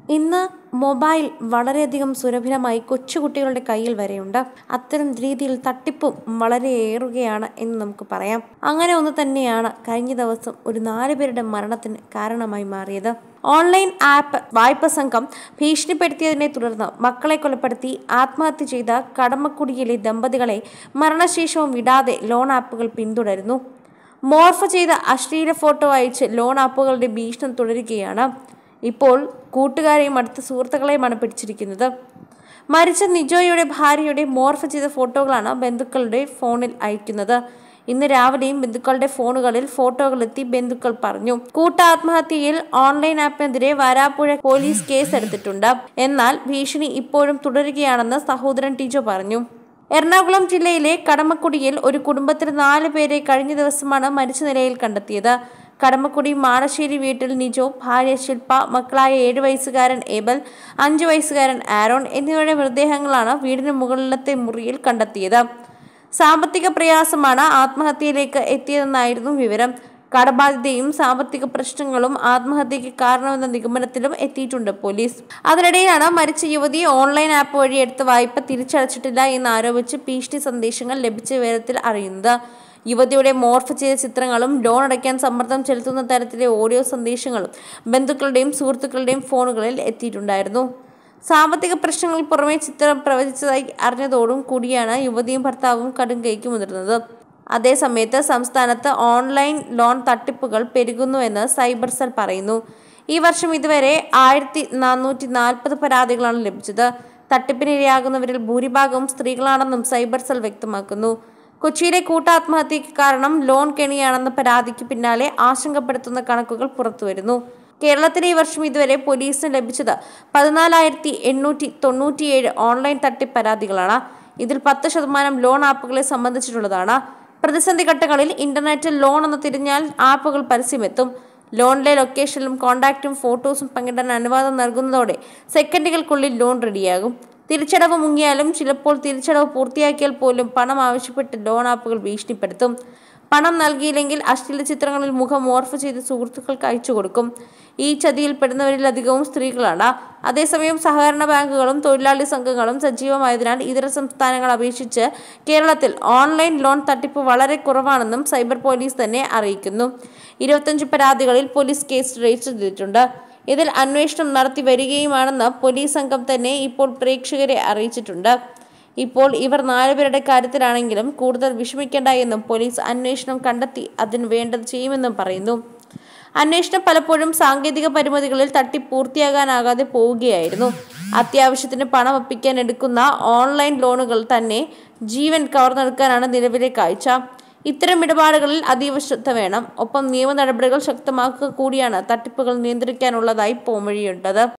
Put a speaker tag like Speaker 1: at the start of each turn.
Speaker 1: ഇന്ന് മൊബൈൽ വളരെയധികം സുലഭമായി കൊച്ചുകുട്ടികളുടെ കയ്യിൽ വരെയുണ്ട് അത്തരം രീതിയിൽ തട്ടിപ്പും വളരെ ഏറുകയാണ് എന്ന് നമുക്ക് പറയാം അങ്ങനെ ഒന്ന് തന്നെയാണ് കഴിഞ്ഞ ദിവസം ഒരു നാല് പേരുടെ മരണത്തിന് കാരണമായി മാറിയത് ഓൺലൈൻ ആപ്പ് വായ്പ സംഘം ഭീഷണിപ്പെടുത്തിയതിനെ തുടർന്ന് മക്കളെ കൊലപ്പെടുത്തി ആത്മഹത്യ ചെയ്ത കടമക്കുടിയിലെ ദമ്പതികളെ മരണശേഷവും വിടാതെ ലോൺ ആപ്പുകൾ പിന്തുടരുന്നു മോർഫ് ചെയ്ത അശ്ലീല ഫോട്ടോ അയച്ച് ലോൺ ആപ്പുകളുടെ ഭീഷണി തുടരുകയാണ് ഇപ്പോൾ കൂട്ടുകാരെയും അടുത്ത സുഹൃത്തുക്കളെയുമാണ് പിടിച്ചിരിക്കുന്നത് മരിച്ച നിജോയുടെ ഭാര്യയുടെ മോർഫ് ചെയ്ത ഫോട്ടോകളാണ് ബന്ധുക്കളുടെ ഫോണിൽ അയക്കുന്നത് ഇന്ന് രാവിലെയും ബന്ധുക്കളുടെ ഫോണുകളിൽ ഫോട്ടോകൾ എത്തി ബന്ധുക്കൾ പറഞ്ഞു കൂട്ടാത്മഹത്യയിൽ ഓൺലൈൻ ആപ്പിനെതിരെ വരാപ്പുഴ പോലീസ് കേസെടുത്തിട്ടുണ്ട് എന്നാൽ ഭീഷണി ഇപ്പോഴും തുടരുകയാണെന്ന് സഹോദരൻ ടീച്ചോ പറഞ്ഞു എറണാകുളം ജില്ലയിലെ കടമക്കുടിയിൽ ഒരു കുടുംബത്തിൽ നാല് പേരെ കഴിഞ്ഞ ദിവസമാണ് മരിച്ച നിലയിൽ കണ്ടെത്തിയത് കടമക്കുടി മാടശ്ശേരി വീട്ടിൽ നിജോ ഭാര്യ ശില്പ മക്കളായ ഏഴ് വയസ്സുകാരൻ ഏബൽ അഞ്ച് വയസ്സുകാരൻ ആരോൺ എന്നിവരുടെ മൃതദേഹങ്ങളാണ് വീടിന് മുകളിലത്തെ മുറിയിൽ കണ്ടെത്തിയത് സാമ്പത്തിക പ്രയാസമാണ് ആത്മഹത്യയിലേക്ക് എത്തിയതെന്നായിരുന്നു വിവരം കടബാധ്യതയും സാമ്പത്തിക പ്രശ്നങ്ങളും ആത്മഹത്യക്ക് കാരണമെന്ന നിഗമനത്തിലും എത്തിയിട്ടുണ്ട് പോലീസ് അതിനിടെയാണ് മരിച്ച യുവതി ഓൺലൈൻ ആപ്പ് വഴി എടുത്ത വായ്പ തിരിച്ചടച്ചിട്ടില്ല എന്ന് ആരോപിച്ച് ഭീഷണി സന്ദേശങ്ങൾ ലഭിച്ച വിവരത്തിൽ അറിയുന്നത് യുവതിയുടെ മോർഫ് ചെയ്ത ചിത്രങ്ങളും ലോൺ അടയ്ക്കാൻ സമ്മർദ്ദം ചെലുത്തുന്ന തരത്തിലെ ഓഡിയോ സന്ദേശങ്ങളും ബന്ധുക്കളുടെയും സുഹൃത്തുക്കളുടെയും ഫോണുകളിൽ എത്തിയിട്ടുണ്ടായിരുന്നു സാമ്പത്തിക പ്രശ്നങ്ങൾ പുറമെ ചിത്രം പ്രവചിച്ചതായി അറിഞ്ഞതോടും കൂടിയാണ് യുവതിയും ഭർത്താവും കടുംകൈക്ക് മുതിർന്നത് അതേസമയത്ത് സംസ്ഥാനത്ത് ഓൺലൈൻ ലോൺ തട്ടിപ്പുകൾ പെരുകുന്നുവെന്ന് സൈബർ സെൽ പറയുന്നു ഈ വർഷം ഇതുവരെ ആയിരത്തി നാനൂറ്റി നാൽപ്പത് പരാതികളാണ് ലഭിച്ചത് തട്ടിപ്പിനിരയാകുന്നവരിൽ ഭൂരിഭാഗവും സ്ത്രീകളാണെന്നും സൈബർ സെൽ വ്യക്തമാക്കുന്നു കൊച്ചിയിലെ കൂട്ടാത്മഹത്യക്ക് കാരണം ലോൺ കെണിയാണെന്ന പരാതിക്ക് പിന്നാലെ ആശങ്കപ്പെടുത്തുന്ന കണക്കുകൾ പുറത്തുവരുന്നു കേരളത്തിൽ ഈ വർഷം ഇതുവരെ പോലീസിന് ലഭിച്ചത് പതിനാലായിരത്തി എണ്ണൂറ്റി തൊണ്ണൂറ്റിയേഴ് ഓൺലൈൻ തട്ടിപ്പ് പരാതികളാണ് ഇതിൽ പത്ത് ശതമാനം ലോൺ ആപ്പുകളെ സംബന്ധിച്ചിട്ടുള്ളതാണ് പ്രതിസന്ധി ഘട്ടങ്ങളിൽ ഇന്റർനെറ്റിൽ ലോൺ എന്ന് തിരിഞ്ഞാൽ ആപ്പുകൾ പരസ്യമെത്തും ലോണിലെ ലൊക്കേഷനിലും കോൺടാക്റ്റും ഫോട്ടോസും പങ്കിടാൻ അനുവാദം നൽകുന്നതോടെ സെക്കൻഡുകൾക്കുള്ളിൽ ലോൺ റെഡിയാകും തിരിച്ചടവ് മുങ്ങിയാലും ചിലപ്പോൾ തിരിച്ചടവ് പൂർത്തിയാക്കിയാൽ പോലും പണം ആവശ്യപ്പെട്ട് ലോൺ ആപ്പുകൾ ഭീഷണിപ്പെടുത്തും പണം നൽകിയില്ലെങ്കിൽ അശ്ലീല ചിത്രങ്ങളിൽ മുഖം മോർഫ് ചെയ്ത് സുഹൃത്തുക്കൾക്ക് അയച്ചു കൊടുക്കും ഈ ചതിയിൽ പെടുന്നവരിലധികവും സ്ത്രീകളാണ് അതേസമയം സഹകരണ ബാങ്കുകളും തൊഴിലാളി സംഘങ്ങളും സജീവമായതിനാൽ ഇതര സംസ്ഥാനങ്ങൾ അപേക്ഷിച്ച് കേരളത്തിൽ ഓൺലൈൻ ലോൺ തട്ടിപ്പ് വളരെ കുറവാണെന്നും സൈബർ പോലീസ് തന്നെ അറിയിക്കുന്നു ഇരുപത്തഞ്ച് പരാതികളിൽ പോലീസ് കേസ് രജിസ്റ്റർ ചെയ്തിട്ടുണ്ട് ഇതിൽ അന്വേഷണം നടത്തി വരികയുമാണെന്ന് പോലീസ് സംഘം തന്നെ ഇപ്പോൾ പ്രേക്ഷകരെ അറിയിച്ചിട്ടുണ്ട് ഇപ്പോൾ ഇവർ നാലുപേരുടെ കാര്യത്തിലാണെങ്കിലും കൂടുതൽ വിഷമിക്കേണ്ട എന്നും പോലീസ് അന്വേഷണം കണ്ടെത്തി അതിന് വേണ്ടത് ചെയ്യുമെന്നും പറയുന്നു അന്വേഷണം പലപ്പോഴും സാങ്കേതിക പരിമിതികളിൽ തട്ടി പൂർത്തിയാകാനാകാതെ പോവുകയായിരുന്നു അത്യാവശ്യത്തിന് പണം ഒപ്പിക്കാൻ എടുക്കുന്ന ഓൺലൈൻ ലോണുകൾ തന്നെ ജീവൻ കവർന്നെടുക്കാനാണ് നിലവിലെ കാഴ്ച ഇത്തരം ഇടപാടുകളിൽ അതീവ ശ്രദ്ധ വേണം ഒപ്പം നിയമ നടപടികൾ ശക്തമാക്കുക കൂടിയാണ് തട്ടിപ്പുകൾ നിയന്ത്രിക്കാനുള്ളതായി പോംവഴിയുണ്ടത്